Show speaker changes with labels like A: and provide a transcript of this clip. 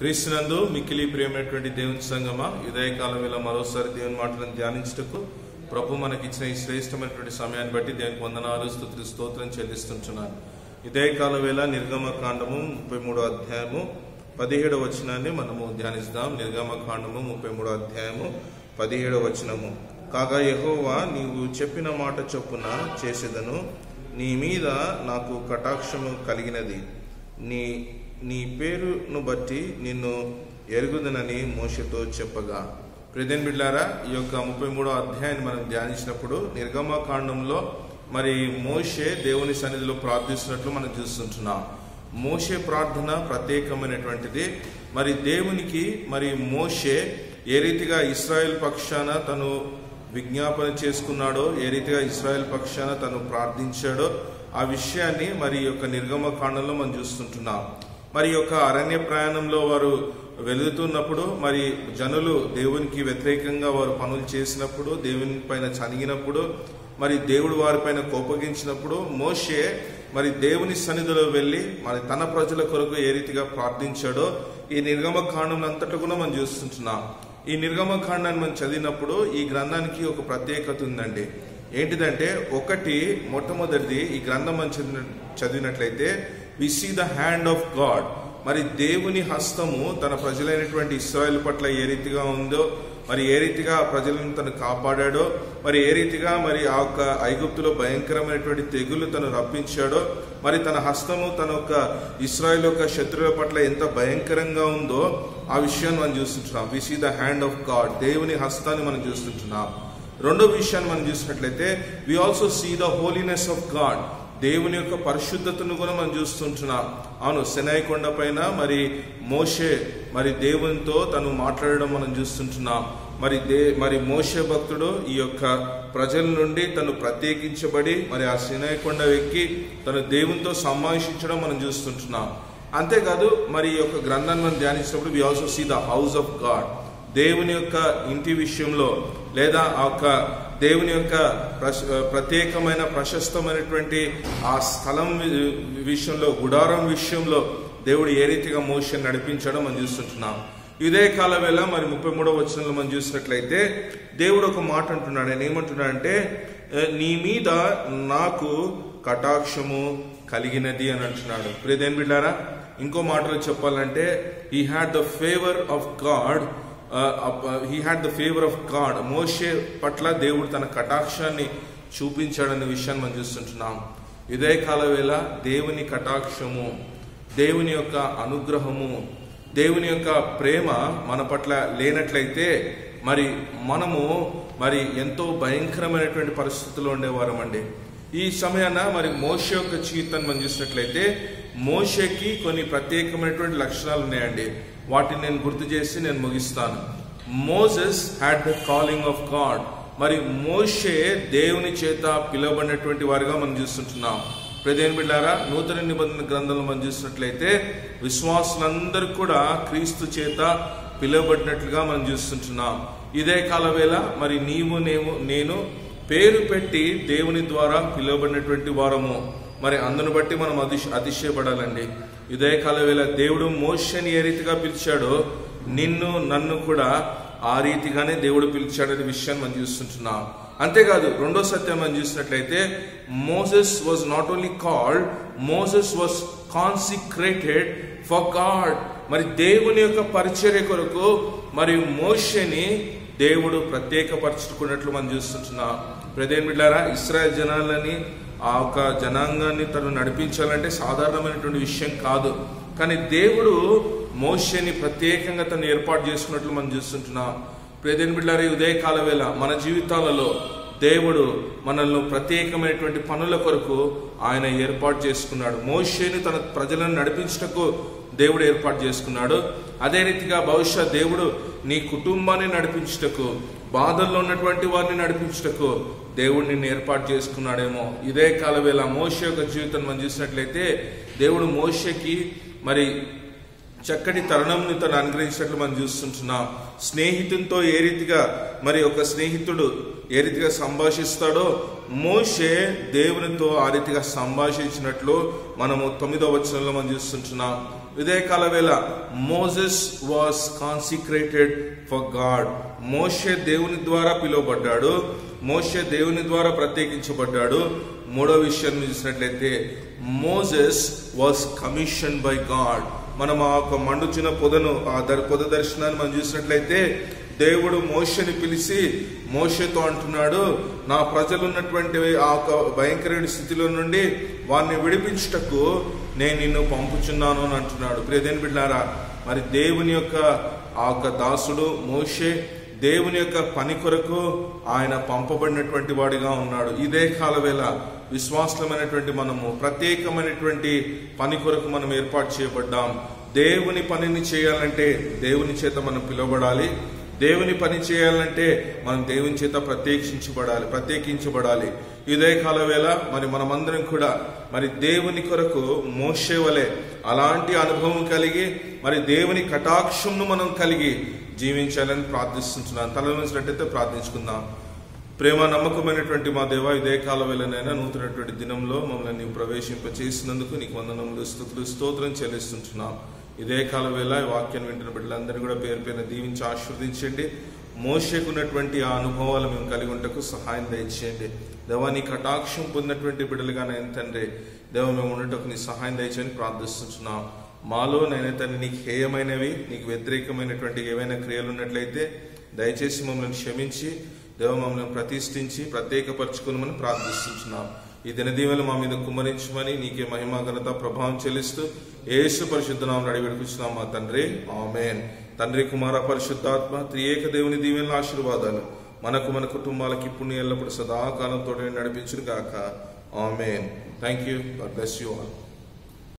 A: క్రీస్తునందు మిక్కిలి ప్రియమైనటువంటి దేవుని సంగమ ఉదయకాలం వేళ మరోసారి దేవుని మాటలను ధ్యానించుటకు ప్రభు మనకిచ్చిన ఈ శ్రేష్టమైనటువంటి సమయాన్ని బట్టి దేవునికి వందనాలు స్తుతులు స్తోత్రం చెల్లిస్తుంటున్నాను ఉదయకాల వేళ నిర్గమ కాండము ముప్పై మూడో అధ్యాయము పదిహేడవ వచనాన్ని మనము ధ్యానిస్తాం నిర్గమ కాండము ముప్పై మూడో అధ్యాయము పదిహేడవ వచనము కాగా యెహోవా నీవు చెప్పిన మాట చొప్పున చేసేదను నీ మీద నాకు కటాక్షము కలిగినది నీ నీ పేరును బట్టి నిన్ను ఎరుగుదనని మోషతో చెప్పగా ప్రజన్ బిడ్లారా ఈ యొక్క ముప్పై మూడో అధ్యాయాన్ని మనం ధ్యానించినప్పుడు నిర్గమ కాండంలో మరి మోషే దేవుని సన్నిధిలో ప్రార్థిస్తున్నట్లు మనం చూస్తుంటున్నాం మోషే ప్రార్థన ప్రత్యేకమైనటువంటిది మరి దేవునికి మరి మోషే ఏ రీతిగా ఇస్రాయేల్ పక్షాన తను విజ్ఞాపన చేసుకున్నాడో ఏ రీతిగా ఇస్రాయేల్ పక్షాన తను ప్రార్థించాడో ఆ విషయాన్ని మరి ఈ యొక్క నిర్గమ కాండంలో మనం చూస్తుంటున్నాం మరి ఈ యొక్క అరణ్య ప్రయాణంలో వారు వెళుతున్నప్పుడు మరి జనులు దేవునికి వ్యతిరేకంగా వారు పనులు చేసినప్పుడు దేవుని పైన చనిగినప్పుడు మరి దేవుడు వారిపైన కోపగించినప్పుడు మోషే మరి దేవుని సన్నిధిలో వెళ్ళి మరి తన ప్రజల కొరకు ఏ రీతిగా ప్రార్థించాడో ఈ నిర్గమ కాండం అంతటా కూడా మనం చూస్తుంటున్నాం ఈ నిర్గమ కాండాన్ని మనం చదివినప్పుడు ఈ గ్రంథానికి ఒక ప్రత్యేకత ఉందండి ఏంటిదంటే ఒకటి మొట్టమొదటిది ఈ గ్రంథం మనం చదివిన చదివినట్లయితే we see the hand of God మరి దేవుని హస్తము తన ప్రజలైనటువంటి ఇస్రాయల్ పట్ల ఏ రీతిగా ఉందో మరి ఏ రీతిగా ఆ ప్రజలను తను కాపాడాడో మరి ఏ రీతిగా మరి ఆ యొక్క ఐగుప్తులో భయంకరమైనటువంటి తెగులు తను రప్పించాడో మరి తన హస్తము తన యొక్క ఇస్రాయల్ యొక్క శత్రువుల పట్ల ఎంత భయంకరంగా ఉందో ఆ విషయాన్ని మనం చూస్తుంటున్నాం we see the hand of God దేవుని హస్తాన్ని మనం చూస్తుంటున్నాం రెండో విషయాన్ని మనం చూసినట్లయితే we also see the holiness of God దేవుని యొక్క పరిశుద్ధతను కూడా మనం చూస్తుంటున్నాం అవును సెనాయి కొండ పైన మరి మోషే మరి దేవునితో తను మాట్లాడడం మనం చూస్తుంటున్నాం మరి దే మరి మోషే భక్తుడు ఈ యొక్క ప్రజల నుండి తను ప్రత్యేకించబడి మరి ఆ సినాయి కొండ ఎక్కి తను దేవునితో సంభాషించడం మనం చూస్తుంటున్నాం అంతేకాదు మరి ఈ యొక్క గ్రంథాన్ని మనం ధ్యానించినప్పుడు we also see the house of God దేవుని యొక్క ఇంటి విషయంలో లేదా ఆ యొక్క దేవుని యొక్క ప్రత్యేకమైన ప్రశస్తమైనటువంటి ఆ స్థలం విషయంలో గుడారం విషయంలో దేవుడు ఏ రీతిగా మోషన్ నడిపించడం మనం చూస్తుంటున్నాం ఇదే కాల వేళ మరి ముప్పై మూడవ వచనంలో మనం చూసినట్లయితే దేవుడు ఒక మాట అంటున్నాడు ఆయన ఏమంటున్నాడంటే నీ మీద నాకు కటాక్షము కలిగినది అని అంటున్నాడు ప్రియదేం బిడ్డారా ఇంకో మాటలో చెప్పాలంటే ఈ had the favour of God he had the favour of God Moshe పట్ల దేవుడు తన కటాక్షాన్ని చూపించాడనే విషయాన్ని మనం చూస్తుంటున్నాం ఇదే కాల వేళ దేవుని కటాక్షము దేవుని యొక్క అనుగ్రహము దేవుని యొక్క ప్రేమ మన పట్ల లేనట్లయితే మరి మనము మరి ఎంతో భయంకరమైనటువంటి పరిస్థితుల్లో ఉండేవారం అండి ఈ సమయాన మరి మోష యొక్క జీవితాన్ని మనం చూసినట్లయితే మోషకి కొన్ని ప్రత్యేకమైనటువంటి లక్షణాలు ఉన్నాయండి వాటిని నేను గుర్తు చేసి నేను ముగిస్తాను Moses had the calling of God మరి మోషే దేవుని చేత పిలువబడినటువంటి వారిగా మనం చూస్తుంటున్నాం ప్రదేని బిడ్డారా నూతన నిబంధన గ్రంథంలో మనం చూసినట్లయితే విశ్వాసులందరూ కూడా క్రీస్తు చేత పిలువబడినట్లుగా మనం చూస్తుంటున్నాం ఇదే కాల వేళ మరి నీవు నేను నేను పేరు పెట్టి దేవుని ద్వారా పిలువబడినటువంటి వారము మరి అందును బట్టి మనం అతిశ అతిశయపడాలండి ఇదే కాల వేళ దేవుడు మోషని ఏ రీతిగా పిలిచాడో నిన్ను నన్ను కూడా ఆ రీతిగానే దేవుడు పిలిచాడనే విషయాన్ని మనం చూస్తుంటున్నాం అంతేకాదు రెండో సత్యం మనం చూసినట్లయితే Moses was not only called Moses was consecrated for God మరి దేవుని యొక్క పరిచర్య కొరకు మరి మోషని దేవుడు ప్రత్యేకపరచుకున్నట్లు మనం చూస్తుంటున్నాం ప్రదేన్ బిడ్డారా ఇస్రాయల్ జనాలని ఆ యొక్క జనాంగాన్ని తను నడిపించాలంటే సాధారణమైనటువంటి విషయం కాదు కానీ దేవుడు మోషని ప్రత్యేకంగా తను ఏర్పాటు చేసుకున్నట్లు మనం చూస్తుంటున్నాం ప్రేదేని బిడ్డారి ఉదయకాల వేళ మన జీవితాలలో దేవుడు మనల్ని ప్రత్యేకమైనటువంటి పనుల కొరకు ఆయన ఏర్పాటు చేసుకున్నాడు మోషేని తన ప్రజలను నడిపించటకు దేవుడు ఏర్పాటు చేసుకున్నాడు అదే రీతిగా బహుశా దేవుడు నీ కుటుంబాన్ని నడిపించటకు బాధల్లో ఉన్నటువంటి వారిని నడిపించటకు దేవుడు నిన్ను ఏర్పాటు చేసుకున్నాడేమో ఇదే కాల వేళ మోష యొక్క జీవితం మనం చూసినట్లయితే దేవుడు మోషకి మరి చక్కటి తరుణంని తను అనుగ్రహించినట్లు మనం చూస్తుంటున్నాం స్నేహితునితో ఏ రీతిగా మరి ఒక స్నేహితుడు ఏ రీతిగా సంభాషిస్తాడో మోషే దేవునితో ఆ రీతిగా సంభాషించినట్లు మనము తొమ్మిదో వచనంలో మనం చూస్తుంటున్నాం ఉదయకాల వేళ Moses was consecrated for God Moshe దేవుని ద్వారా పిలువబడ్డాడు మోషే దేవుని ద్వారా ప్రత్యేకించబడ్డాడు మూడో విషయం చూసినట్లయితే Moses was commission by God మనం ఆ యొక్క మండుచిన పొదను ఆ దర్ పొద దర్శనాన్ని మనం చూసినట్లయితే దేవుడు మోషని పిలిచి మోషతో అంటున్నాడు నా ప్రజలు ఉన్నటువంటి ఆ యొక్క భయంకరమైన స్థితిలో నుండి వారిని విడిపించుటకు నేను నిన్ను పంపుచున్నాను అని అంటున్నాడు ప్రియదేని బిడ్డారా మరి దేవుని యొక్క ఆ యొక్క దాసుడు మోషే దేవుని యొక్క పని కొరకు ఆయన పంపబడినటువంటి వాడిగా ఉన్నాడు ఇదే కాలవేళ విశ్వాసమైనటువంటి మనము ప్రత్యేకమైనటువంటి పని కొరకు మనం ఏర్పాటు చేయబడ్డాం దేవుని పనిని చేయాలంటే దేవుని చేత మనం పిలువబడాలి దేవుని పని చేయాలంటే మనం దేవుని చేత ప్రత్యేకించబడాలి ప్రత్యేకించబడాలి ఇదే కాలవేళ మరి మనమందరం కూడా మరి దేవుని కొరకు మోసే వలె అలాంటి అనుభవం కలిగి మరి దేవుని కటాక్షంను మనం కలిగి జీవించాలని ప్రార్థిస్తున్నాను తలవంచినట్టయితే ప్రార్థించుకుందాం ప్రేమ నమ్మకమైనటువంటి మా దేవ ఇదే కాల వేళనైనా నూతనటువంటి దినంలో మమ్మల్ని నీవు ప్రవేశింప చేసినందుకు నీకు వందనములు స్థుతులు స్తోత్రం చెల్లిస్తుంటున్నాం ఇదే కాల వేళ ఈ వాక్యాన్ని వింటున్న బిడ్డలందరినీ కూడా పేరు పేరున దీవించి ఆశీర్వదించండి మోషకున్నటువంటి ఆ అనుభవాలు మేము కలిగి ఉంటకు సహాయం దయచేయండి దేవా నీ కటాక్షం పొందినటువంటి బిడ్డలుగా నేను తండ్రి దేవ మేము ఉండటకు నీ సహాయం దయచేయని ప్రార్థిస్తున్నాం మాలో నేను తండ్రి నీకు హేయమైనవి నీకు వ్యతిరేకమైనటువంటి ఏవైనా క్రియలు ఉన్నట్లయితే దయచేసి మమ్మల్ని క్షమించి దేవ మమ్మల్ని ప్రతిష్ఠించి ప్రత్యేకపరచుకునమని ప్రార్థిస్తున్నాం ఈ దినదీవెలు మా మీద కుమ్మరించమని నీకే మహిమా ఘనత ప్రభావం చెల్లిస్తూ ఏసు పరిశుద్ధనామం అడిగిపెడుకున్నాం మా తండ్రి ఆమెన్ తండ్రి కుమార పరిశుద్ధాత్మ త్రియేక దేవుని దీవెనల ఆశీర్వాదాలు మనకు మన కుటుంబాలకి ఇప్పుడు ఎల్లప్పుడు సదాకాలంతో నడిపించును గాక amen thank you God bless you all